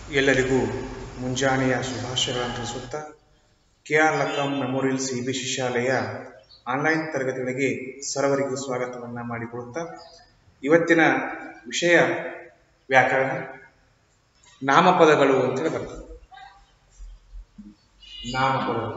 ಎಲ್ಲರಿಗೂ ಮುಂಜಾನೆಯ ಶುಭಾಶಯಗಳನ್ನು ತಿಳಿಸುತ್ತಾ K R Lakkam memorial C B ಶಾಲೆಯ ಆನ್ಲೈನ್ ತರಗತಿಗಳಿಗೆ ಸರ್ವರಿಗೂ ಸ್ವಾಗತವನ್ನು ಮಾಡಿಕೊಳ್ಳುತ್ತಾ ಇವತ್ತಿನ ವಿಷಯ ವ್ಯಾಕರಣ ನಾಮಪದಗಳು ಅಂತೇಳಿ ಬರ್ತದೆ ನಾಮಪದಗಳು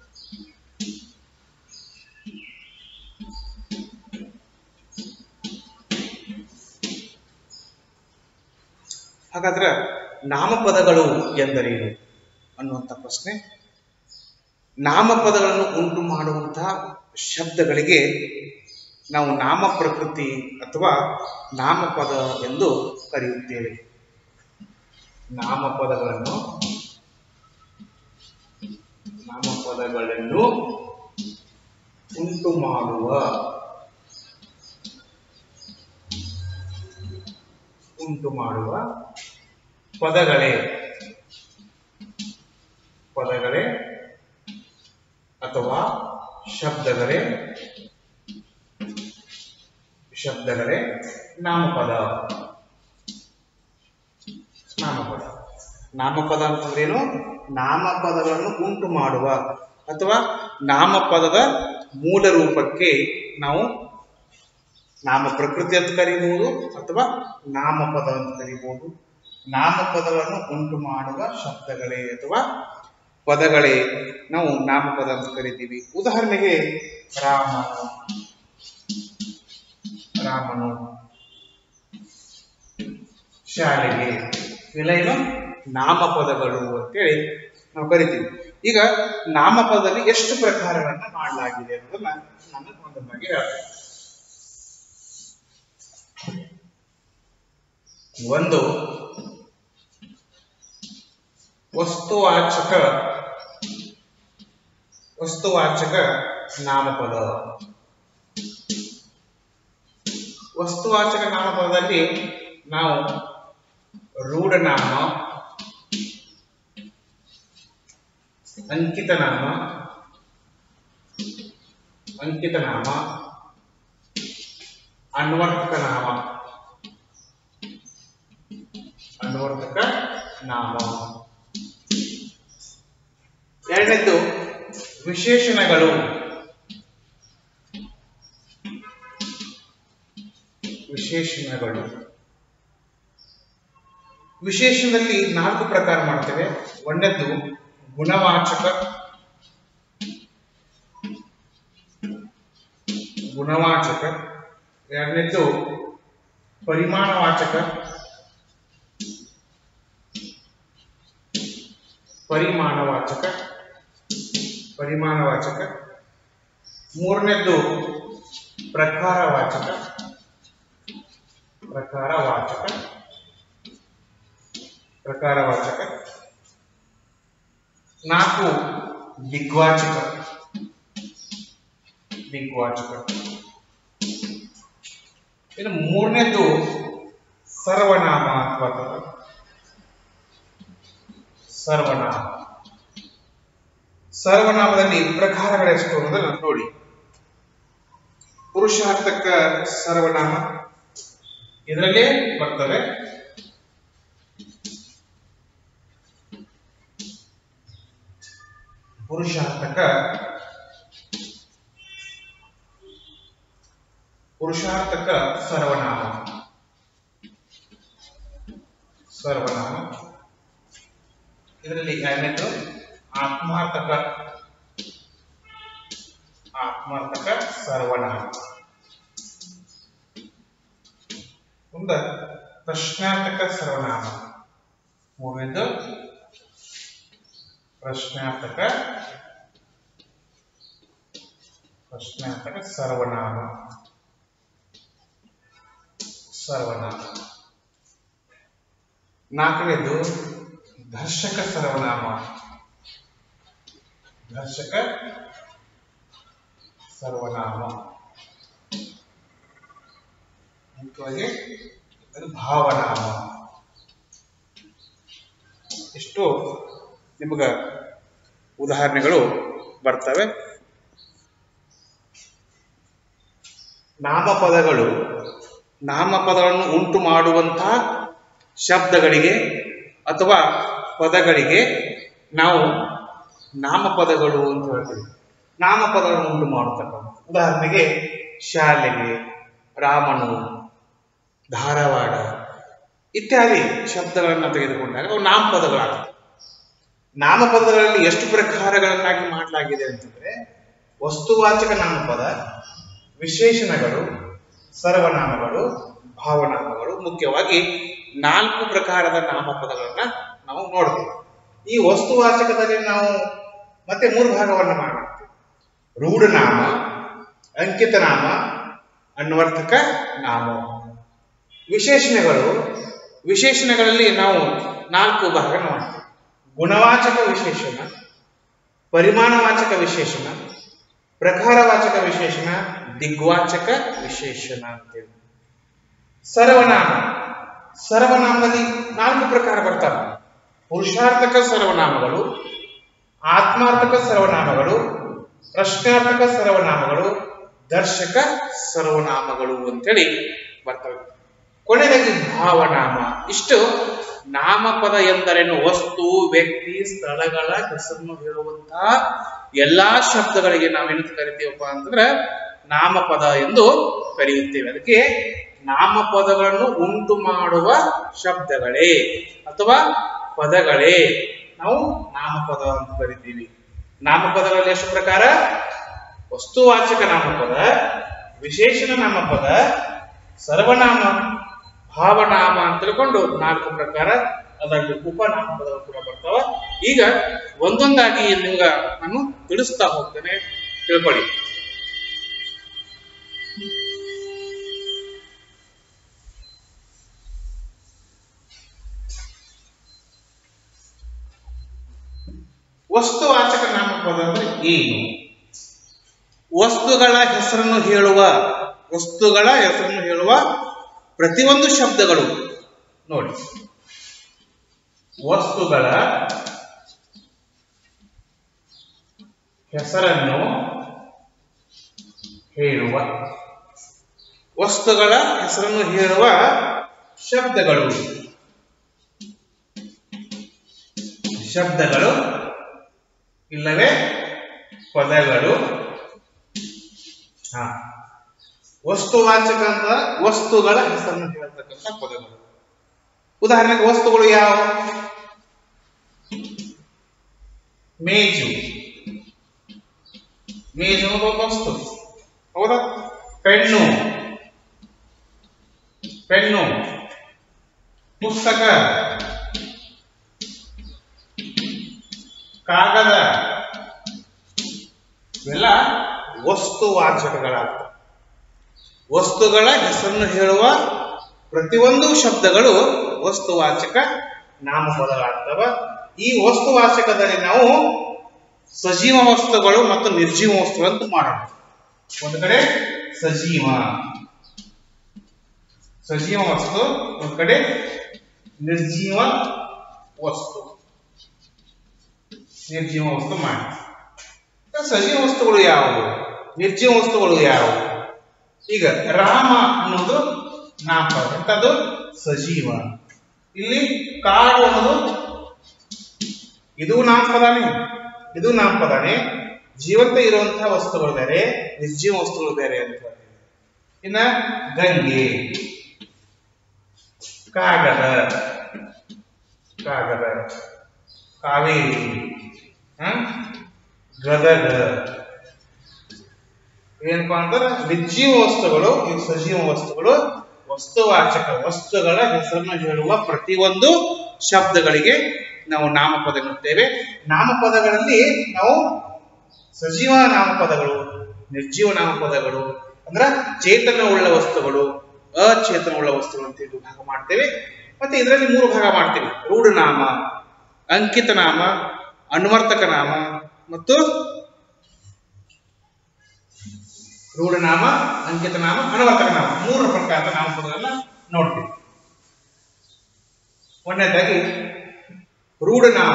ಹಾಗಾದ್ರೆ ನಾಮಪದಗಳು ಎಂದರೇನು ಅನ್ನುವಂಥ ಪ್ರಶ್ನೆ ನಾಮಪದಗಳನ್ನು ಉಂಟು ಮಾಡುವಂತಹ ಶಬ್ದಗಳಿಗೆ ನಾವು ನಾಮ ಪ್ರಕೃತಿ ಅಥವಾ ನಾಮಪದ ಎಂದು ಕರೆಯುತ್ತೇವೆ ನಾಮಪದಗಳನ್ನು ನಾಮಪದಗಳನ್ನು ಉಂಟು ಮಾಡುವ ಉಂಟು ಮಾಡುವ ಪದಗಳೇ ಪದಗಳೇ ಅಥವಾ ಶಬ್ದಗಳೇ ಶಬ್ದಗಳೇ ನಾಮಪದ ನಾಮಪದ ನಾಮಪದ ಅಂತಂದ್ರೇನು ನಾಮಪದಗಳನ್ನು ಉಂಟು ಮಾಡುವ ಅಥವಾ ನಾಮಪದದ ಮೂಲ ರೂಪಕ್ಕೆ ನಾವು ನಾಮ ಪ್ರಕೃತಿ ಅಂತ ಕರೀಬಹುದು ಅಥವಾ ನಾಮಪದ ಅಂತ ಕರೀಬಹುದು ನಾಮಪದಗಳನ್ನು ಉಂಟು ಮಾಡುವ ಶಬ್ದಗಳೇ ಅಥವಾ ಪದಗಳೇ ನಾವು ನಾಮಪದ ಅಂತ ಕರಿತೀವಿ ಉದಾಹರಣೆಗೆ ರಾಮನು ರಾಮನು ಶಾಲೆಗೆ ಇವೆಲ್ಲ ಏನು ನಾಮಪದಗಳು ಅಂತೇಳಿ ನಾವು ಕರಿತೀವಿ ಈಗ ನಾಮಪದದಲ್ಲಿ ಎಷ್ಟು ಪ್ರಕಾರಗಳನ್ನ ಮಾಡಲಾಗಿದೆ ಅನ್ನೋದನ್ನ ನಾನು ಒಂದೊಂದಾಗಿ ಹೇಳ್ತೇನೆ ಒಂದು ವಸ್ತುವಾಚಕ ವಸ್ತುವಾಚಕ ನಾಮಪದ ವಸ್ತುವಾಚಕ ನಾಮಪದದಲ್ಲಿ ನಾವು ರೂಢನಾಮ ಅಂಕಿತ ನಾಮ ಅಂಕಿತ ನಾಮ ಅನ್ವರ್ತಕ ನಾಮ ಅನ್ವರ್ತಕ ನಾಮ ಎರಡನೇದ್ದು ವಿಶೇಷಣಗಳು ವಿಶೇಷಣಗಳು ವಿಶೇಷಣದಲ್ಲಿ ನಾಲ್ಕು ಪ್ರಕಾರ ಮಾಡ್ತೇವೆ ಒಂದನೇದ್ದು ಗುಣವಾಚಕ ಗುಣವಾಚಕ ಎರಡನೇದ್ದು ಪರಿಮಾಣವಾಚಕ ಪರಿಮಾಣವಾಚಕ ಪರಿಮಾಣವಾಚಕ ಮೂರನೇದ್ದು ಪ್ರಕಾರವಾಚಕ ಪ್ರಕಾರವಾಚಕ ಪ್ರಕಾರವಾಚಕ ನಾಲ್ಕು ದಿಗ್ವಾಚಕ ದಿಗ್ವಾಚಕ ಇನ್ನು ಮೂರನೇದು ಸರ್ವನಾಮ ಅಥವಾ ಸರ್ವನಾಮ ಸರ್ವನಾಮದಲ್ಲಿ ಪ್ರಕಾರಗಳೆಷ್ಟು ಅನ್ನೋದನ್ನ ನೋಡಿ ಪುರುಷಾರ್ಥಕ ಸರ್ವನಾಮ ಇದರಲ್ಲೇ ಬರ್ತವೆ ಪುರುಷಾರ್ಥಕ ಪುರುಷಾರ್ಥಕ ಸರ್ವನಾಮ ಸರ್ವನಾಮ ಇದರಲ್ಲಿ ಎರಡನೇದು ಆತ್ಮಾರ್ಥಕ ಆತ್ಮಾರ್ಥಕ ಸರ್ವನಾಮ ಮುಂದೆ ಪ್ರಶ್ನಾರ್ಥಕ ಸರ್ವನಾಮ ಮೂರನೇದು ಪ್ರಶ್ನಾರ್ಥಕ ಪ್ರಶ್ನಾರ್ಥಕ ಸರ್ವನಾಮ ಸರ್ವನಾಮ ನಾಲ್ಕನೇದು ದರ್ಶಕ ಸರ್ವನಾಮ ದರ್ಶಕ ಸರ್ವನಾಮ ಮುಖ್ಯವಾಗಿ ಅದು ಭಾವನಾಮ ಇಷ್ಟು ನಿಮಗ ಉದಾಹರಣೆಗಳು ಬರ್ತವೆ ನಾಮಪದಗಳು ನಾಮಪದಗಳನ್ನು ಉಂಟು ಮಾಡುವಂತಹ ಶಬ್ದಗಳಿಗೆ ಅಥವಾ ಪದಗಳಿಗೆ ನಾವು ನಾಮಪದಗಳು ಅಂತ ಹೇಳ್ತೀವಿ ನಾಮಪದಗಳನ್ನು ಉಂಟು ಮಾಡತಕ್ಕಂಥ ಉದಾಹರಣೆಗೆ ಶಾಲೆಗೆ ರಾಮನು ಧಾರವಾಡ ಇತ್ಯಾದಿ ಶಬ್ದಗಳನ್ನು ತೆಗೆದುಕೊಂಡಾಗ ಅವು ನಾಮಪದಗಳಾಗ್ತವೆ ನಾಮಪದಗಳಲ್ಲಿ ಎಷ್ಟು ಪ್ರಕಾರಗಳನ್ನಾಗಿ ಮಾಡಲಾಗಿದೆ ಅಂತಂದ್ರೆ ವಸ್ತುವಾಚಕ ನಾಮಪದ ವಿಶೇಷಣಗಳು ಸರ್ವನಾಮಗಳು ಭಾವನಾಮಗಳು ಮುಖ್ಯವಾಗಿ ನಾಲ್ಕು ಪ್ರಕಾರದ ನಾಮಪದಗಳನ್ನ ನಾವು ನೋಡ್ತೀವಿ ಈ ವಸ್ತುವಾಚಕದಲ್ಲಿ ನಾವು ಮತ್ತೆ ಮೂರು ಭಾಗವನ್ನು ಮಾಡ್ತೀವಿ ರೂಢನಾಮ ಅಂಕಿತ ನಾಮ ಅನ್ವರ್ಥಕ ನಾಮ ವಿಶೇಷಣಗಳು ವಿಶೇಷಣಗಳಲ್ಲಿ ನಾವು ನಾಲ್ಕು ಭಾಗ ಮಾಡ್ತೀವಿ ಗುಣವಾಚಕ ವಿಶೇಷಣ ಪರಿಮಾಣವಾಚಕ ವಿಶೇಷಣ ಪ್ರಕಾರವಾಚಕ ವಿಶೇಷಣ ದಿಗ್ವಾಚಕ ವಿಶೇಷಣ ಅಂತೇಳಿ ಸರ್ವನಾಮ ಸರ್ವನಾಮದಲ್ಲಿ ನಾಲ್ಕು ಪ್ರಕಾರ ಬರ್ತವೆ ಪುರುಷಾರ್ಥಕ ಸರ್ವನಾಮಗಳು ಆತ್ಮಾರ್ಥಕ ಸರ್ವನಾಮಗಳು ಪ್ರಶ್ನಾರ್ಥಕ ಸರ್ವನಾಮಗಳು ದರ್ಶಕ ಸರ್ವನಾಮಗಳು ಅಂತೇಳಿ ಬರ್ತವೆ ಕೊನೆಯದಾಗಿ ಭಾವನಾಮ ಇಷ್ಟು ನಾಮಪದ ಎಂದರೇನು ವಸ್ತು ವ್ಯಕ್ತಿ ಸ್ಥಳಗಳ ಹೆಸರನ್ನು ಹೇಳುವಂತಹ ಎಲ್ಲಾ ಶಬ್ದಗಳಿಗೆ ನಾವೇನು ಕರಿತೀವಪ್ಪ ಅಂತಂದ್ರೆ ನಾಮಪದ ಎಂದು ಕರೆಯುತ್ತೇವೆ ಅದಕ್ಕೆ ನಾಮಪದಗಳನ್ನು ಉಂಟು ಮಾಡುವ ಶಬ್ದಗಳೇ ಅಥವಾ ಪದಗಳೇ ನಾವು ನಾಮಪದ ಅಂತ ಕರಿತೀವಿ ನಾಮಪದಗಳಲ್ಲಿ ಎಷ್ಟು ಪ್ರಕಾರ ವಸ್ತುವಾಚಕ ನಾಮಪದ ವಿಶೇಷಣ ನಾಮಪದ ಸರ್ವನಾಮ ಭಾವನಾಮ ಅಂತ ತಿಳ್ಕೊಂಡು ನಾಲ್ಕು ಪ್ರಕಾರ ಅದರಲ್ಲಿ ಉಪನಾಮಪದಗಳು ಕೂಡ ಬರ್ತಾವ ಈಗ ಒಂದೊಂದಾಗಿ ನಿಮ್ಗ ನಾನು ತಿಳಿಸ್ತಾ ಹೋಗ್ತೇನೆ ತಿಳ್ಕೊಳ್ಳಿ ವಸ್ತುವಾಚಕ ನಾಮಪದ ಅಂದ್ರೆ ಏನು ವಸ್ತುಗಳ ಹೆಸರನ್ನು ಹೇಳುವ ವಸ್ತುಗಳ ಹೆಸರನ್ನು ಹೇಳುವ ಪ್ರತಿಯೊಂದು ಶಬ್ದಗಳು ನೋಡಿ ವಸ್ತುಗಳ ಹೆಸರನ್ನು ಹೇಳುವ ವಸ್ತುಗಳ ಹೆಸರನ್ನು ಹೇಳುವ ಶಬ್ದಗಳು ಶಬ್ದಗಳು ಇಲ್ಲವೇ ಪದಗಳು ಹಾ ವಸ್ತುವಾಚಕ ಅಂತ ವಸ್ತುಗಳ ಹೆಸರನ್ನು ಹೇಳ್ತಕ್ಕಂಥ ಪದಗಳು ಉದಾಹರಣೆಗೆ ವಸ್ತುಗಳು ಯಾವ ಮೇಜು ಮೇಜು ಅನ್ನೋದು ಒಂದು ವಸ್ತು ಹೌದಾ ಪೆನ್ನು ಪೆನ್ನು ಪುಸ್ತಕ ಕಾಗದ ಇವೆಲ್ಲ ವಸ್ತುವಾಚಕಗಳಾಗ್ತವೆ ವಸ್ತುಗಳ ಹೆಸರನ್ನು ಹೇಳುವ ಪ್ರತಿಯೊಂದು ಶಬ್ದಗಳು ವಸ್ತುವಾಚಕ ನಾಮಪದಗಳಾಗ್ತವ ಈ ವಸ್ತುವಾಚಕದಲ್ಲಿ ನಾವು ಸಜೀವ ವಸ್ತುಗಳು ಮತ್ತು ನಿರ್ಜೀವ ವಸ್ತುಗಳು ಅಂತ ಮಾಡೋಣ ಒಂದು ಕಡೆ ಸಜೀವ ಸಜೀವ ವಸ್ತು ಒಂದು ಕಡೆ ನಿರ್ಜೀವ ವಸ್ತು ನಿರ್ಜೀವ ವಸ್ತು ಮಾಡಿ ಸಜೀವ ವಸ್ತುಗಳು ಯಾವುವು ನಿರ್ಜೀವ ವಸ್ತುಗಳು ಯಾವುವು ಈಗ ರಾಮ ಅನ್ನೋದು ನಾಮಪದ ಎಂತದ್ದು ಸಜೀವ ಇಲ್ಲಿ ಕಾಡು ಅನ್ನೋದು ಇದು ನಾಮಪದಾನೆ ಇದು ನಾಮಪದಾನೆ ಜೀವಂತ ಇರುವಂತಹ ವಸ್ತುಗಳು ಬೇರೆ ನಿರ್ಜೀವ ವಸ್ತುಗಳು ಬೇರೆ ಅಂತ ಹೇಳ್ತೀವಿ. ಇನ್ನ ಗಂಗೆ ಕಾಗದ ಕಾಗದ ಕಾವೇರಿ ಹ? ಗದಗ ಏನಪ್ಪಾ ಅಂತಂದ್ರೆ ನಿರ್ಜೀವ ವಸ್ತುಗಳು ಈ ಸಜೀವ ವಸ್ತುಗಳು ವಸ್ತುವಾಚಕ ವಸ್ತುಗಳ ಹೆಸರನ್ನು ಹೇಳುವ ಪ್ರತಿಯೊಂದು ಶಬ್ದಗಳಿಗೆ ನಾವು ನಾಮಪದ ಎನ್ನುತ್ತೇವೆ ನಾಮಪದಗಳಲ್ಲಿ ನಾವು ಸಜೀವ ನಾಮಪದಗಳು ನಿರ್ಜೀವ ನಾಮಪದಗಳು ಅಂದ್ರ ಚೇತನವುಳ್ಳ ವಸ್ತುಗಳು ಅಚೇತನವುಳ್ಳ ವಸ್ತುಗಳು ಅಂತ ಹೇಳಿ ಭಾಗ ಮಾಡ್ತೇವೆ ಮತ್ತೆ ಇದರಲ್ಲಿ ಮೂರು ಭಾಗ ಮಾಡ್ತೀವಿ ರೂಢನಾಮ ಅಂಕಿತ ನಾಮ ಅನ್ವರ್ತಕ ನಾಮ ಮತ್ತು ರೂಢನಾಮ ಅಂಕಿತ ನಾಮ ಅನ್ವರ್ತಕ ನಾಮ ಮೂರು ಪ್ರಕಾರದ ನಾಮಪದಗಳನ್ನ ನೋಡ್ತೀವಿ ಒಂದನೇದಾಗಿ ರೂಢನಾಮ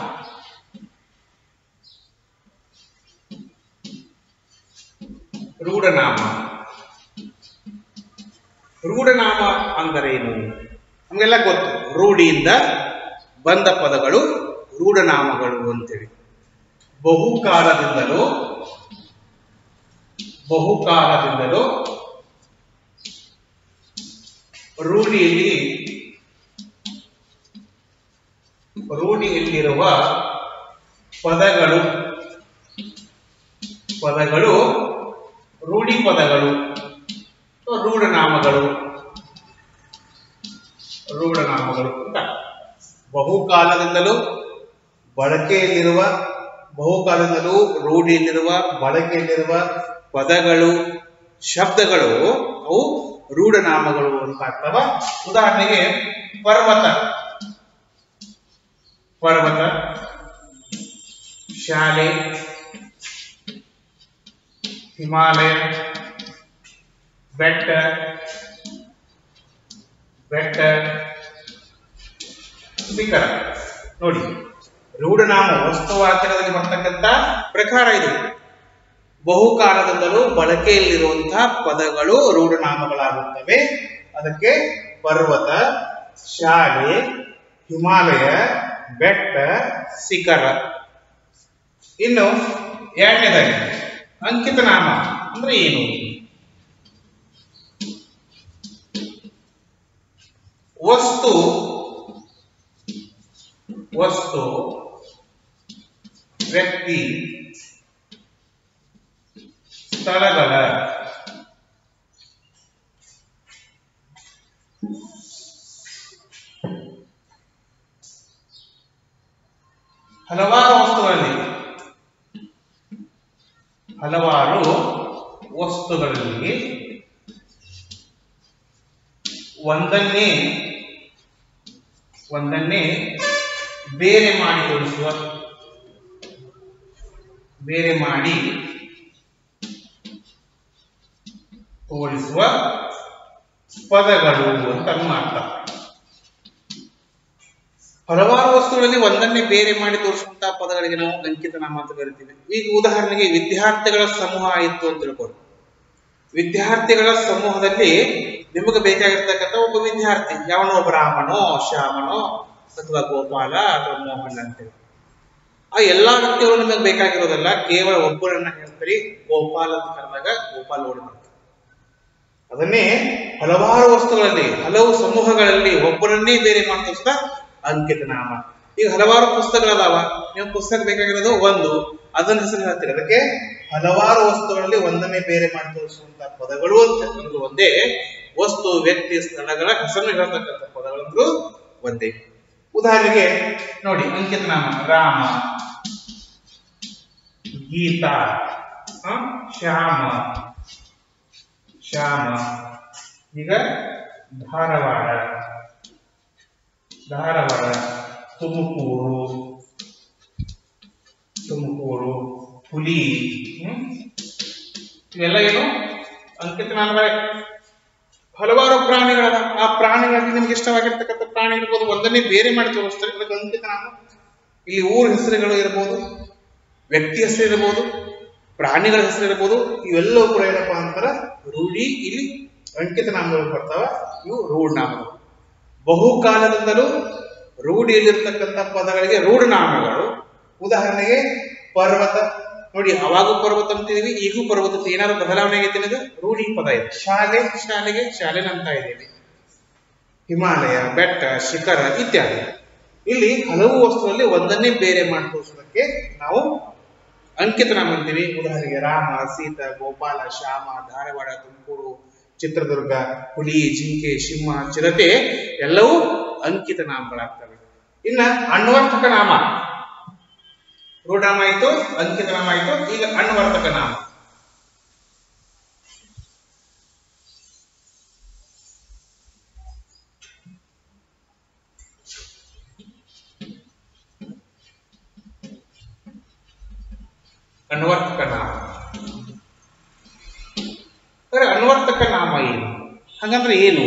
ರೂಢನಾಮ ರೂಢನಾಮ ಅಂದರೇನು ನಮಗೆಲ್ಲ ಗೊತ್ತು ರೂಢಿಯಿಂದ ಬಂದ ಪದಗಳು ರೂಢನಾಮಗಳು ಅಂತೇಳಿ ಬಹುಕಾಲದಿಂದಲೂ ಬಹುಕಾಲದಿಂದಲೂ ರೂಢಿಯಲ್ಲಿ ರೂಢಿಯಲ್ಲಿರುವ ಪದಗಳು ಪದಗಳು ರೂಢಿ ಪದಗಳು ಅಥವಾ ರೂಢನಾಮಗಳು ರೂಢನಾಮಗಳು ಅಂತ ಬಹುಕಾಲದಿಂದಲೂ ಬಳಕೆಯಲ್ಲಿರುವ ಬಹುಕಾಲದಿಂದಲೂ ರೂಢಿಯಲ್ಲಿರುವ ಬಳಕೆಯಲ್ಲಿರುವ ಪದಗಳು ಶಬ್ದಗಳು ಅವು ರೂಢನಾಮಗಳು ಅಂತ ಆಗ್ತವ ಉದಾಹರಣೆಗೆ ಪರ್ವತ ಪರ್ವತ ಶಾಲೆ ಹಿಮಾಲಯ ಬೆಟ್ಟ ಬೆಟ್ಟ ಶಿಖರ ನೋಡಿ ರೂಢನಾಮ ವಸ್ತುವಾಚಕದಲ್ಲಿ ಬರ್ತಕ್ಕಂಥ ಪ್ರಕಾರ ಇದು ಬಹುಕಾಲದಿಂದಲೂ ಬಳಕೆಯಲ್ಲಿರುವಂತಹ ಪದಗಳು ರೂಢನಾಮಗಳಾಗುತ್ತವೆ ಅದಕ್ಕೆ ಪರ್ವತ ಶಾಲೆ ಹಿಮಾಲಯ ಬೆಟ್ಟ ಶಿಖರ ಇನ್ನು ಎರಡನೇದಾಗಿ ಅಂಕಿತ ನಾಮ ಅಂದ್ರೆ ಏನು ವಸ್ತು ವಸ್ತು ವ್ಯಕ್ತಿ ಸ್ಥಳಗಳ ಹಲವಾರು ವಸ್ತುಗಳಲ್ಲಿ ಹಲವಾರು ವಸ್ತುಗಳಲ್ಲಿ ಒಂದನ್ನೇ ಒಂದನ್ನೇ ಬೇರೆ ಮಾಡಿ ತೋರಿಸುವ ಬೇರೆ ಮಾಡಿ ತೋರಿಸುವ ಪದಗಳು ಅಂತ ಅರ್ಥ ಹಲವಾರು ವಸ್ತುಗಳಲ್ಲಿ ಒಂದನ್ನೇ ಬೇರೆ ಮಾಡಿ ತೋರಿಸುವಂತಹ ಪದಗಳಿಗೆ ನಾವು ಅಂಕಿತ ನಾಮ ಅಂತ ಕರಿತೀವಿ ಈಗ ಉದಾಹರಣೆಗೆ ವಿದ್ಯಾರ್ಥಿಗಳ ಸಮೂಹ ಆಯಿತು ಅಂತ ತಿಳ್ಕೊಳ್ಳಿ ವಿದ್ಯಾರ್ಥಿಗಳ ಸಮೂಹದಲ್ಲಿ ನಿಮಗೆ ಬೇಕಾಗಿರ್ತಕ್ಕಂಥ ಒಬ್ಬ ವಿದ್ಯಾರ್ಥಿ ಯಾವನೋ ಬ್ರಾಹ್ಮಣೋ ಶ್ಯಾಮನೋ ಅಥವಾ ಗೋಪಾಲ ಅಥವಾ ಮೋಹನ್ ಅಂತೇಳಿ ಆ ಎಲ್ಲಾ ವ್ಯಕ್ತಿಗಳು ನಿಮಗೆ ಬೇಕಾಗಿರೋದಲ್ಲ ಕೇವಲ ಒಬ್ಬರನ್ನ ಹೇಳ್ತಾರೆ ಗೋಪಾಲ್ ಅಂತ ಕರೆದಾಗ ಗೋಪಾಲ್ ಓಡಿ ಬರ್ತಾರೆ ಅದನ್ನೇ ಹಲವಾರು ವಸ್ತುಗಳಲ್ಲಿ ಹಲವು ಸಮೂಹಗಳಲ್ಲಿ ಒಬ್ಬರನ್ನೇ ಬೇರೆ ಮಾಡಿ ತೋರಿಸಿದ ಅಂಕಿತ ನಾಮ ಈಗ ಹಲವಾರು ಪುಸ್ತಕಗಳದಾವ ನೀವು ಪುಸ್ತಕ ಬೇಕಾಗಿರೋದು ಒಂದು ಅದನ್ನ ಹೆಸರು ಹೇಳ್ತೀರಿ ಅದಕ್ಕೆ ಹಲವಾರು ವಸ್ತುಗಳಲ್ಲಿ ಒಂದನ್ನೇ ಬೇರೆ ಮಾಡಿ ತೋರಿಸುವಂತಹ ಪದಗಳು ಅಂತ ಅಂದ್ರೆ ಒಂದೇ ವಸ್ತು ವ್ಯಕ್ತಿ ಸ್ಥಳಗಳ ಹೆಸರನ್ನು ಹೇಳ್ತಕ್ಕಂಥ ಪದಗಳಂದ್ರು ಒಂದೇ ಉದಾಹರಣೆಗೆ ನೋಡಿ ಅಂಕಿತ ನಾಮ ರಾಮ ಗೀತಾ ಹ? ಶ್ಯಾಮ ಶ್ಯಾಮ ಈಗ ಧಾರವಾಡ ಧಾರವಾಡ ತುಮಕೂರು ತುಮಕೂರು ಹುಲಿ ಹ್ಮ್? ಇವೆಲ್ಲ ಏನು ಅಂಕಿತ ನಾಮಗಳೇ ಹಲವಾರು ಪ್ರಾಣಿಗಳದ ಆ ಪ್ರಾಣಿಗಳಲ್ಲಿ ನಿಮ್ಗೆ ಇಷ್ಟವಾಗಿರ್ತಕ್ಕಂಥ ಪ್ರಾಣಿ ಇರ್ಬೋದು ಒಂದನ್ನೇ ಬೇರೆ ಮಾಡಿ ತೋರಿಸ್ತಾರೆ ಅದಕ್ಕೆ ಅಂಕಿತ ನಾಮ ಇಲ್ಲಿ ಊರ ಹೆಸರುಗಳು ಇರ್ಬೋದು ವ್ಯಕ್ತಿ ಹೆಸರು ಇರಬಹುದು ಪ್ರಾಣಿಗಳ ಹೆಸರು ಇರಬಹುದು ಇವೆಲ್ಲವೂ ಕೂಡ ಏನಪ್ಪಾ ಅಂತಾರ ರೂಢಿ ಇಲ್ಲಿ ಅಂಕಿತ ನಾಮಗಳು ಬರ್ತಾವ ಇವು ರೂಢನಾಮಗಳು ಬಹುಕಾಲದಿಂದಲೂ ರೂಢಿಯಲ್ಲಿರ್ತಕ್ಕಂಥ ಪದಗಳಿಗೆ ರೂಢನಾಮಗಳು ಉದಾಹರಣೆಗೆ ಪರ್ವತ ನೋಡಿ ಅವಾಗೂ ಪರ್ವತ ಅಂತಿದೀವಿ ಈಗೂ ಪರ್ವತ ಅಂತ ಏನಾದ್ರು ಬದಲಾವಣೆ ಆಗೈತೆ ಅನ್ನೋದು ರೂಢಿ ಪದ ಇದೆ ಶಾಲೆ ಶಾಲೆಗೆ ಶಾಲೆ ಅಂತ ಇದ್ದೀವಿ ಹಿಮಾಲಯ ಬೆಟ್ಟ ಶಿಖರ ಇತ್ಯಾದಿ ಇಲ್ಲಿ ಹಲವು ವಸ್ತುಗಳಲ್ಲಿ ಒಂದನ್ನೇ ಬೇರೆ ಮಾಡಿ ತೋರಿಸೋದಕ್ಕೆ ನಾವು ಅಂಕಿತ ನಾಮ ಅಂತೀವಿ ಉದಾಹರಣೆಗೆ ರಾಮ ಸೀತಾ ಗೋಪಾಲ ಶ್ಯಾಮ ಧಾರವಾಡ ತುಮಕೂರು ಚಿತ್ರದುರ್ಗ ಹುಲಿ ಜಿಂಕೆ ಸಿಂಹ ಚಿರತೆ ಎಲ್ಲವೂ ಅಂಕಿತ ನಾಮಗಳಾಗ್ತವೆ ಇನ್ನ ಅನ್ವರ್ಥಕ ನಾಮ ರೂಢನಾಮ ಆಯ್ತು ಅಂಕಿತ ನಾಮ ಆಯ್ತು ಈಗ ಅನ್ವರ್ಥಕ ನಾಮ ಅನ್ವರ್ಥಕ ನಾಮ ಸರಿ ಅನ್ವರ್ಥಕ ನಾಮ ಏನು ಹಾಗಂದ್ರೆ ಏನು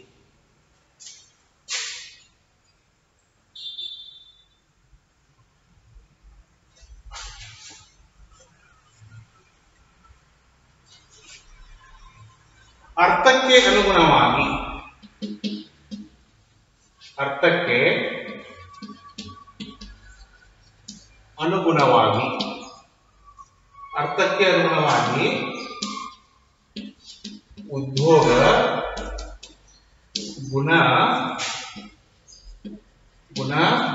ಅರ್ಥಕ್ಕೆ ಅನುಗುಣವಾಗಿ ಅರ್ಥಕ್ಕೆ ಅನುಗುಣವಾಗಿ ಅರ್ಥಕ್ಕೆ ಅನುಗುಣವಾಗಿ ಉದ್ಯೋಗ ಗುಣ ಗುಣ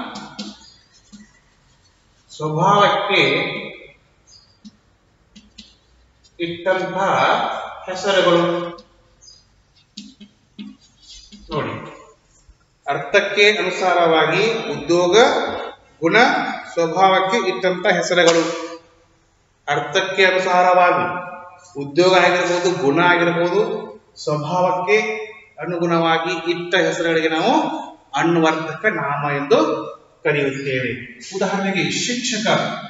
ಸ್ವಭಾವಕ್ಕೆ ಇಟ್ಟಂತಹ ಹೆಸರುಗಳು ನೋಡಿ ಅರ್ಥಕ್ಕೆ ಅನುಸಾರವಾಗಿ ಉದ್ಯೋಗ ಗುಣ ಸ್ವಭಾವಕ್ಕೆ ಇಟ್ಟಂತ ಹೆಸರುಗಳು ಅರ್ಥಕ್ಕೆ ಅನುಸಾರವಾಗಿ ಉದ್ಯೋಗ ಆಗಿರ್ಬೋದು ಗುಣ ಆಗಿರ್ಬೋದು ಸ್ವಭಾವಕ್ಕೆ ಅನುಗುಣವಾಗಿ ಇಟ್ಟ ಹೆಸರುಗಳಿಗೆ ನಾವು ಅನ್ವರ್ಥಕ ನಾಮ ಎಂದು ಕರೆಯುತ್ತೇವೆ ಉದಾಹರಣೆಗೆ ಶಿಕ್ಷಕ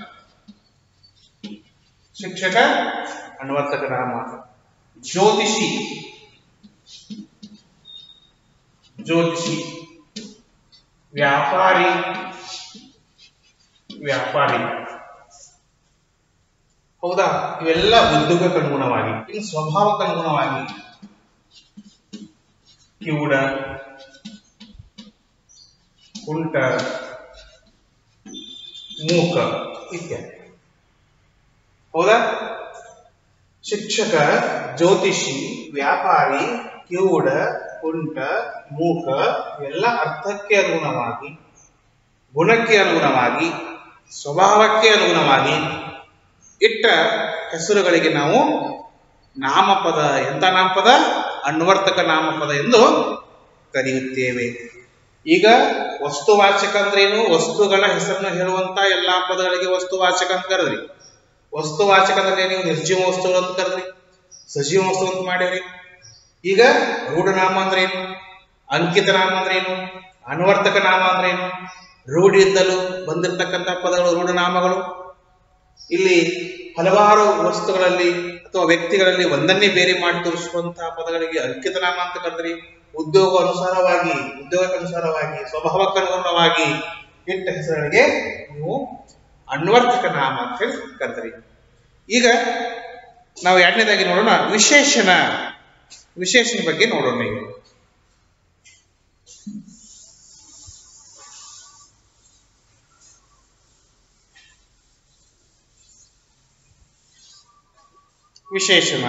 ಶಿಕ್ಷಕ ಅನ್ವರ್ಥಕ ನಾಮ ಜ್ಯೋತಿಷಿ ಜ್ಯೋತಿಷಿ ವ್ಯಾಪಾರಿ ವ್ಯಾಪಾರಿ ಹೌದಾ ಇವೆಲ್ಲ ಉದ್ಯೋಗಕ್ಕೆ ಅನುಗುಣವಾಗಿ ಇನ್ನು ಸ್ವಭಾವಕ್ಕೆ ಅನುಗುಣವಾಗಿ ಕಿವುಡ ಕುಂಟ ಮೂಕ ಇತ್ಯಾದಿ ಹೌದಾ ಶಿಕ್ಷಕ ಜ್ಯೋತಿಷಿ ವ್ಯಾಪಾರಿ ಕಿವುಡ ಕುಂಟ ಮೂಕ ಇವೆಲ್ಲ ಅರ್ಥಕ್ಕೆ ಅನುಗುಣವಾಗಿ ಗುಣಕ್ಕೆ ಅನುಗುಣವಾಗಿ ಸ್ವಭಾವಕ್ಕೆ ಅನುಗುಣವಾಗಿ ಇಟ್ಟ ಹೆಸರುಗಳಿಗೆ ನಾವು ನಾಮಪದ ಎಂತ ನಾಮಪದ ಅನ್ವರ್ಥಕ ನಾಮಪದ ಎಂದು ಕರೆಯುತ್ತೇವೆ ಈಗ ವಸ್ತುವಾಚಕ ಅಂದ್ರೇನು ವಸ್ತುಗಳ ಹೆಸರನ್ನು ಹೇಳುವಂತ ಎಲ್ಲಾ ಪದಗಳಿಗೆ ವಸ್ತುವಾಚಕ ಅಂತ ಕರೆದ್ರಿ ವಸ್ತುವಾಚಕ ಅಂದ್ರೆ ನೀವು ನಿರ್ಜೀವ ವಸ್ತುಗಳು ಅಂತ ಕರೆದ್ರಿ ಸಜೀವ ವಸ್ತು ಅಂತ ಮಾಡಿರಿ ಈಗ ರೂಢನಾಮ ಅಂದ್ರೆ ಏನು ಅಂಕಿತ ನಾಮ ಅಂದ್ರೆ ಏನು ಅನ್ವರ್ಥಕ ನಾಮ ಅಂದ್ರೆ ಏನು ರೂಢಿಯಿಂದಲೂ ಬಂದಿರತಕ್ಕಂಥ ಪದಗಳು ರೂಢನಾಮಗಳು ಇಲ್ಲಿ ಹಲವಾರು ವಸ್ತುಗಳಲ್ಲಿ ಅಥವಾ ವ್ಯಕ್ತಿಗಳಲ್ಲಿ ಒಂದನ್ನೇ ಬೇರೆ ಮಾಡಿ ತೋರಿಸುವಂತಹ ಪದಗಳಿಗೆ ಅಂಕಿತ ನಾಮ ಅಂತ ಕರೆದ್ರಿ ಉದ್ಯೋಗ ಅನುಸಾರವಾಗಿ ಉದ್ಯೋಗಕ್ಕೆ ಅನುಸಾರವಾಗಿ ಸ್ವಭಾವಕ್ಕೆ ಅನುಗುಣವಾಗಿ ಇಟ್ಟ ಹೆಸರುಗಳಿಗೆ ನೀವು ಅನ್ವರ್ಥಕ ನಾಮ ಅಂತ ಹೇಳಿ ಕರೆದ್ರಿ ಈಗ ನಾವು ಎರಡನೇದಾಗಿ ನೋಡೋಣ ವಿಶೇಷಣ ವಿಶೇಷಣ ಬಗ್ಗೆ ನೋಡೋಣ ಈಗ ವಿಶೇಷಣ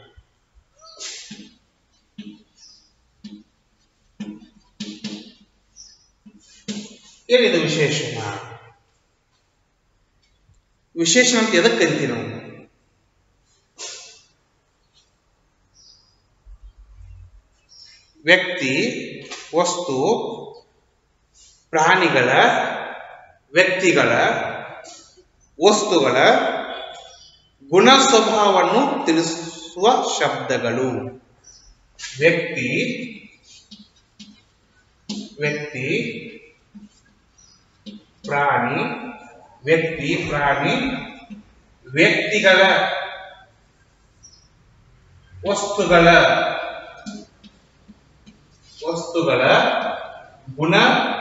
ಏನಿದು ವಿಶೇಷಣ ವಿಶೇಷಣ ಅಂತ ಎದಕ್ಕೆ ಕರಿತೀವಿ ನಾವು ವ್ಯಕ್ತಿ ವಸ್ತು ಪ್ರಾಣಿಗಳ ವ್ಯಕ್ತಿಗಳ ವಸ್ತುಗಳ ಗುಣ ಸ್ವಭಾವವನ್ನು ತಿಳಿಸುವ ಶಬ್ದಗಳು ವ್ಯಕ್ತಿ ವ್ಯಕ್ತಿ ಪ್ರಾಣಿ ವ್ಯಕ್ತಿ ಪ್ರಾಣಿ ವ್ಯಕ್ತಿಗಳ ವಸ್ತುಗಳ ವಸ್ತುಗಳ ಗುಣ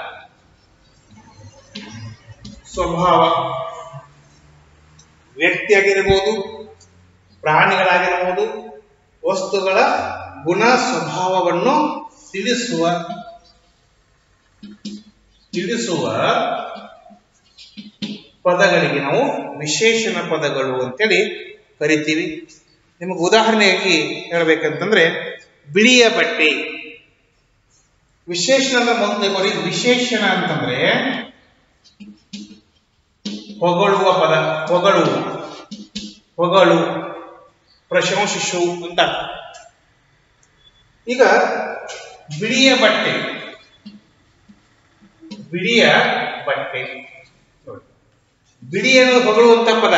ಸ್ವಭಾವ ವ್ಯಕ್ತಿಯಾಗಿರಬಹುದು ಪ್ರಾಣಿಗಳಾಗಿರಬಹುದು ವಸ್ತುಗಳ ಗುಣ ಸ್ವಭಾವವನ್ನು ತಿಳಿಸುವ ತಿಳಿಸುವ ಪದಗಳಿಗೆ ನಾವು ವಿಶೇಷಣ ಪದಗಳು ಅಂತೇಳಿ ಕರಿತೀವಿ ನಿಮಗೆ ಉದಾಹರಣೆಯಾಗಿ ಹೇಳ್ಬೇಕಂತಂದ್ರೆ ಬಿಳಿಯ ಬಟ್ಟೆ ವಿಶೇಷಣದ ಮೊದಲೇ ಬರೀ ವಿಶೇಷಣ ಅಂತಂದ್ರೆ ಹೊಗಳುವ ಪದ ಹೊಗಳು ಹೊಗಳು ಪ್ರಶಂಸಿಸು ಅಂತ ಈಗ ಬಿಳಿಯ ಬಟ್ಟೆ ಬಿಳಿಯ ಬಟ್ಟೆ ನೋಡಿ. ಬಿಳಿ ಅನ್ನೋದು ಹೊಗಳುವಂತ ಪದ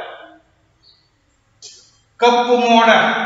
ಕಪ್ಪು ಮೋಡ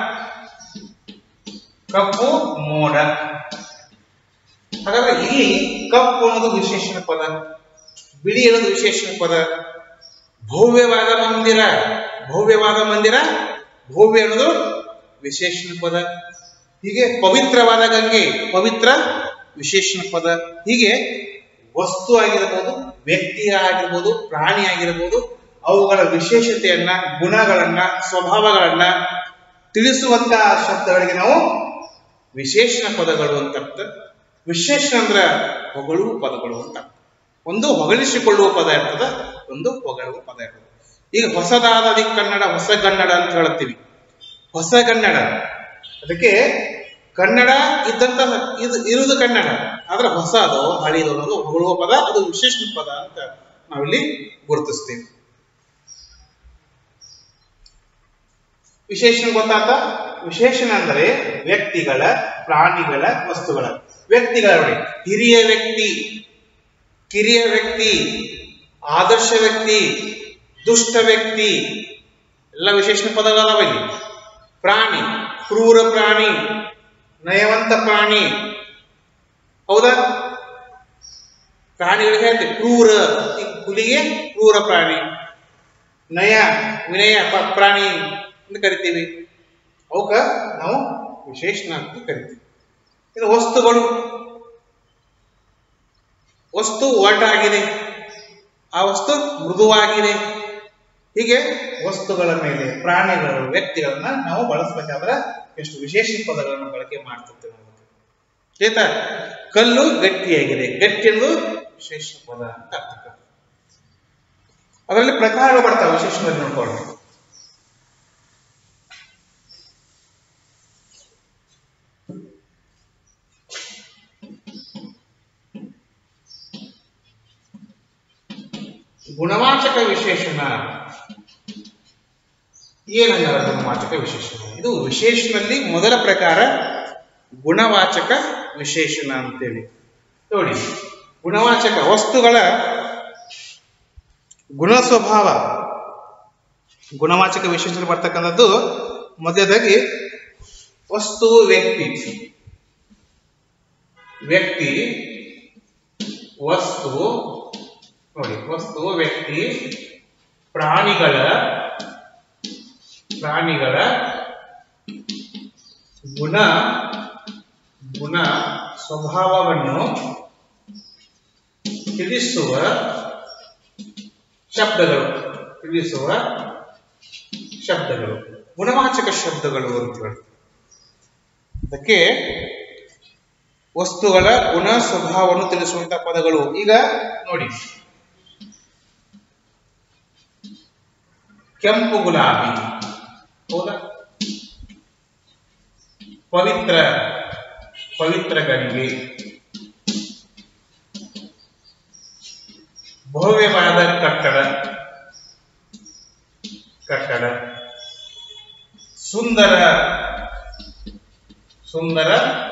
ಕಪ್ಪು ಮೋಡ ಹಾಗಾದ್ರೆ ಇಲ್ಲಿ ಕಪ್ಪು ಅನ್ನೋದು ವಿಶೇಷಣ ಪದ ಬಿಳಿ ಅನ್ನೋದು ವಿಶೇಷಣ ಪದ ಭವ್ಯವಾದ ಮಂದಿರ ಭವ್ಯವಾದ ಮಂದಿರ ಭವ್ಯ ಅನ್ನೋದು ವಿಶೇಷಣ ಪದ ಹೀಗೆ ಪವಿತ್ರವಾದ ಗಂಗೆ ಪವಿತ್ರ ವಿಶೇಷಣ ಪದ ಹೀಗೆ ವಸ್ತು ಆಗಿರಬಹುದು ವ್ಯಕ್ತಿ ಆಗಿರ್ಬೋದು ಪ್ರಾಣಿ ಆಗಿರಬಹುದು ಅವುಗಳ ವಿಶೇಷತೆಯನ್ನ ಗುಣಗಳನ್ನ ಸ್ವಭಾವಗಳನ್ನ ತಿಳಿಸುವಂತಹ ಶಬ್ದಗಳಿಗೆ ನಾವು ವಿಶೇಷಣ ಪದಗಳು ಅಂತ ಅರ್ಥ ವಿಶೇಷಣ ಅಂದ್ರ ಹೊಗಳುವ ಪದಗಳು ಅಂತ ಒಂದು ಹೊಗಳಿಸಿಕೊಳ್ಳುವ ಪದ ಇರ್ತದ ಒಂದು ಹೊಗಳುವ ಪದ ಇರೋದು ಈಗ ಹೊಸದಾದ ಕನ್ನಡ ಹೊಸ ಕನ್ನಡ ಅಂತ ಹೇಳ್ತೀವಿ ಹೊಸ ಕನ್ನಡ ಅದಕ್ಕೆ ಕನ್ನಡ ಇದ್ದಂತ ಇದು ಇರುವುದು ಕನ್ನಡ ಆದ್ರೆ ಹೊಸದು ಹಳಿದು ಅನ್ನೋದು ಹೊಗಳುವ ಪದ ಅದು ವಿಶೇಷ ಪದ ಅಂತ ನಾವಿಲ್ಲಿ ಗುರುತಿಸ್ತೀವಿ ವಿಶೇಷಣ ಗೊತ್ತಾತ ವಿಶೇಷಣ ಅಂದರೆ ವ್ಯಕ್ತಿಗಳ ಪ್ರಾಣಿಗಳ ವಸ್ತುಗಳ ವ್ಯಕ್ತಿಗಳ ನೋಡಿ ಹಿರಿಯ ವ್ಯಕ್ತಿ ಕಿರಿಯ ವ್ಯಕ್ತಿ ಆದರ್ಶ ವ್ಯಕ್ತಿ ದುಷ್ಟ ವ್ಯಕ್ತಿ ಎಲ್ಲ ವಿಶೇಷಣ ಪದಗಳದಾವ ಇಲ್ಲಿ ಪ್ರಾಣಿ ಕ್ರೂರ ಪ್ರಾಣಿ ನಯವಂತ ಪ್ರಾಣಿ ಹೌದಾ ಪ್ರಾಣಿಗಳಿಗೆ ಹೇಳ್ತೀವಿ ಕ್ರೂರ ಈ ಹುಲಿಗೆ ಕ್ರೂರ ಪ್ರಾಣಿ ನಯ ವಿನಯ ಪ- ಪ್ರಾಣಿ ಅಂತ ಕರಿತೀವಿ ಅವಕ್ಕ ನಾವು ವಿಶೇಷಣ ಅಂತ ಕರಿತೀವಿ ಇದು ವಸ್ತುಗಳು ವಸ್ತು ಒರಟಾಗಿದೆ ಆ ವಸ್ತು ಮೃದುವಾಗಿದೆ ಹೀಗೆ ವಸ್ತುಗಳ ಮೇಲೆ ಪ್ರಾಣಿಗಳು ವ್ಯಕ್ತಿಗಳನ್ನ ನಾವು ಬಳಸಬೇಕಾದ್ರೆ ಎಷ್ಟು ವಿಶೇಷ ಪದಗಳನ್ನು ಬಳಕೆ ಮಾಡ್ತಿರ್ತೇವೆ ನಾವು. ಆಯ್ತಾ ಕಲ್ಲು ಗಟ್ಟಿಯಾಗಿದೆ ಗಟ್ಟಿ ಅನ್ನೋದು ವಿಶೇಷ ಪದ ಅಂತ ಅರ್ಥ ಅದರಲ್ಲಿ ಪ್ರಕಾರಗಳು ಬರ್ತಾವೆ ವಿಶೇಷವಾಗಿ ನೋಡ್ಕೊಳ್ಳಿ ಗುಣವಾಚಕ ವಿಶೇಷಣ ಏನಂಗಾರ ಗುಣವಾಚಕ ವಿಶೇಷಣ ಇದು ವಿಶೇಷಣದಲ್ಲಿ ಮೊದಲ ಪ್ರಕಾರ ಗುಣವಾಚಕ ವಿಶೇಷಣ ಅಂತೇಳಿ ನೋಡಿ ಗುಣವಾಚಕ ವಸ್ತುಗಳ ಗುಣ ಸ್ವಭಾವ ಗುಣವಾಚಕ ವಿಶೇಷಣ ಬರ್ತಕ್ಕಂಥದ್ದು ಮೊದಲದಾಗಿ ವಸ್ತು ವ್ಯಕ್ತಿ ವ್ಯಕ್ತಿ ವಸ್ತು ನೋಡಿ ವಸ್ತು ವ್ಯಕ್ತಿ ಪ್ರಾಣಿಗಳ ಪ್ರಾಣಿಗಳ ಗುಣ ಗುಣ ಸ್ವಭಾವವನ್ನು ತಿಳಿಸುವ ಶಬ್ದಗಳು ತಿಳಿಸುವ ಶಬ್ದಗಳು ಗುಣವಾಚಕ ಶಬ್ದಗಳು ಅಂತ ಹೇಳಿ ಅದಕ್ಕೆ ವಸ್ತುಗಳ ಗುಣ ಸ್ವಭಾವವನ್ನು ತಿಳಿಸುವಂತಹ ಪದಗಳು ಈಗ ನೋಡಿ ಕೆಂಪು ಗುಲಾಬಿ ಹೌದಾ ಪವಿತ್ರ ಪವಿತ್ರ ಗಂಗೆ ಭವ್ಯವಾದ ಕಟ್ಟಡ ಕಟ್ಟಡ ಸುಂದರ ಸುಂದರ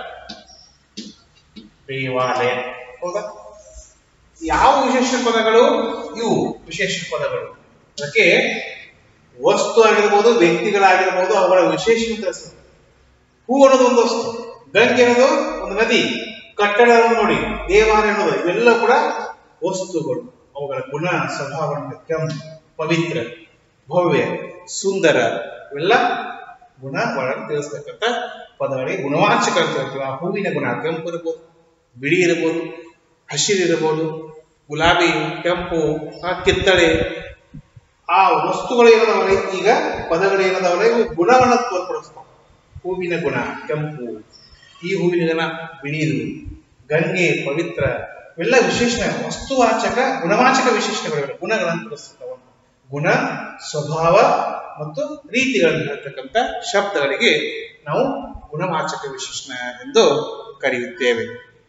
ದೇವಾಲಯ ಹೌದಾ ಯಾವ ವಿಶೇಷ ಪದಗಳು ಇವು ವಿಶೇಷ ಪದಗಳು ಅದಕ್ಕೆ ವಸ್ತು ಆಗಿರ್ಬೋದು ವ್ಯಕ್ತಿಗಳಾಗಿರ್ಬೋದು ಅವುಗಳ ವಿಶೇಷ ತಿಳಿಸ್ತದೆ ಹೂ ಅನ್ನೋದು ಒಂದು ವಸ್ತು ಗಂಗೆ ಅನ್ನೋದು ಒಂದು ನದಿ ಕಟ್ಟಡ ಅನ್ನೋದು ನೋಡಿ ದೇವಾಲಯ ಅನ್ನೋದು ಇವೆಲ್ಲ ಕೂಡ ವಸ್ತುಗಳು ಅವುಗಳ ಗುಣ ಸ್ವಭಾವ ಕೆಂಪು ಪವಿತ್ರ ಭವ್ಯ ಸುಂದರ ಇವೆಲ್ಲ ಗುಣ ಒಳಗೆ ತಿಳಿಸ್ತಕ್ಕಂಥ ಪದಗಳಿಗೆ ಗುಣವಾಚಕ ಅಂತ ಹೇಳ್ತೀವಿ ಆ ಹೂವಿನ ಗುಣ ಕೆಂಪು ಇರ್ಬೋದು ಬಿಳಿ ಇರ್ಬೋದು ಹಸಿರು ಇರ್ಬೋದು ಗುಲಾಬಿ ಕೆಂಪು ಆ ಕಿತ್ತಳೆ ಆ ವಸ್ತುಗಳು ಏನದವಲ್ಲ ಈಗ ಪದಗಳು ಏನದವಲ್ಲ ಇವು ಗುಣವನ್ನು ತೋರ್ಪಡಿಸ್ತಾವ ಹೂವಿನ ಗುಣ ಕೆಂಪು ಈ ಹೂವಿನ ಗುಣ ಬಿಳಿದು ಗಂಗೆ ಪವಿತ್ರ ಇವೆಲ್ಲ ವಿಶೇಷಣ ವಸ್ತುವಾಚಕ ಗುಣವಾಚಕ ವಿಶೇಷಣಗಳು ಗುಣಗಳನ್ನು ತೋರಿಸ್ತಾವ ಗುಣ ಸ್ವಭಾವ ಮತ್ತು ರೀತಿಗಳನ್ನು ಹೇಳ್ತಕ್ಕಂಥ ಶಬ್ದಗಳಿಗೆ ನಾವು ಗುಣವಾಚಕ ವಿಶೇಷಣ ಎಂದು ಕರೆಯುತ್ತೇವೆ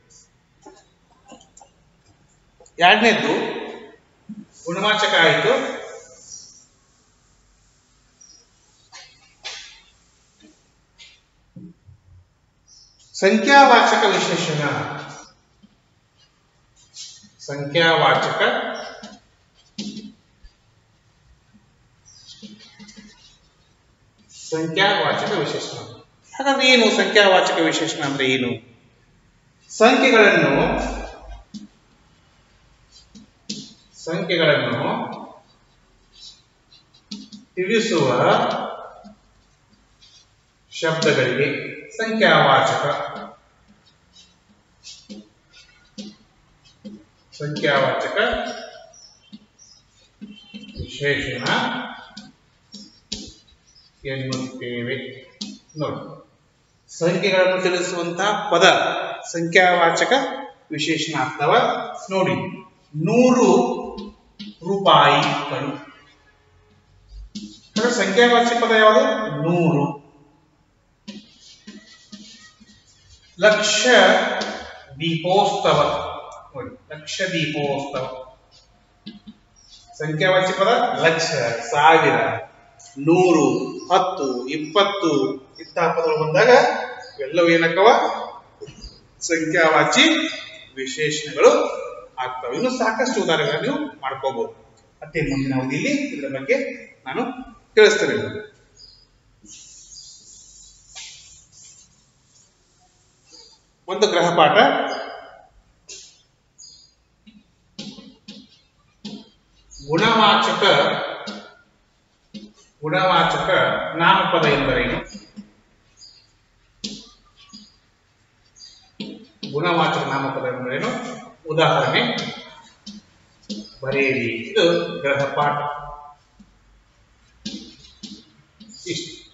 ಎರಡನೇದ್ದು ಗುಣವಾಚಕ ಆಯಿತು ಸಂಖ್ಯಾವಾಚಕ ವಿಶೇಷಣ ಸಂಖ್ಯಾವಾಚಕ ಸಂಖ್ಯಾವಾಚಕ ವಿಶೇಷಣ ಹಾಗಾದ್ರೆ ಏನು ಸಂಖ್ಯಾವಾಚಕ ವಿಶೇಷಣ ಅಂದ್ರೆ ಏನು ಸಂಖ್ಯೆಗಳನ್ನು ಸಂಖ್ಯೆಗಳನ್ನು ತಿಳಿಸುವ ಶಬ್ದಗಳಿಗೆ ಸಂಖ್ಯಾವಾಚಕ ಸಂಖ್ಯಾವಾಚಕ ವಿಶೇಷಣ ಎನ್ನುತ್ತೇವೆ ನೋಡಿ ಸಂಖ್ಯೆಗಳನ್ನು ತಿಳಿಸುವಂತಹ ಪದ ಸಂಖ್ಯಾವಾಚಕ ವಿಶೇಷಣ ಅಥವಾ ನೋಡಿ ನೂರು ರೂಪಾಯಿಗಳು ಹಾಗಾದ್ರೆ ಸಂಖ್ಯಾವಾಚಕ ಪದ ಯಾವುದು ನೂರು ಲಕ್ಷ ದೀಪೋತ್ಸವ ನೋಡಿ ಲಕ್ಷ ದೀಪೋತ್ಸವ ಸಂಖ್ಯಾವಾಚಕ ಪದ ಲಕ್ಷ ಸಾವಿರ ನೂರು ಹತ್ತು ಇಪ್ಪತ್ತು ಇಂತಹ ಪದಗಳು ಬಂದಾಗ ಇವೆಲ್ಲವೂ ಏನಕ್ಕವ ಸಂಖ್ಯಾವಾಚಿ ವಿಶೇಷಣಗಳು ಆಗ್ತವೆ ಇನ್ನು ಸಾಕಷ್ಟು ಉದಾಹರಣೆಗಳನ್ನು ನೀವು ಮಾಡ್ಕೋಬಹುದು ಮತ್ತೆ ಮುಂದಿನ ಅವಧಿಯಲ್ಲಿ ಇದರ ಬಗ್ಗೆ ನಾನು ತಿಳಿಸ್ತೇನೆ ನಿಮಗೆ. ಒಂದು ಗೃಹಪಾಠ ಗುಣವಾಚಕ ಗುಣವಾಚಕ ನಾಮಪದ ಎಂದರೇನು ಗುಣವಾಚಕ ನಾಮಪದ ಎಂದರೇನು ಉದಾಹರಣೆ ಬರೆಯಿರಿ ಇದು ಗೃಹಪಾಠ ಇಷ್ಟು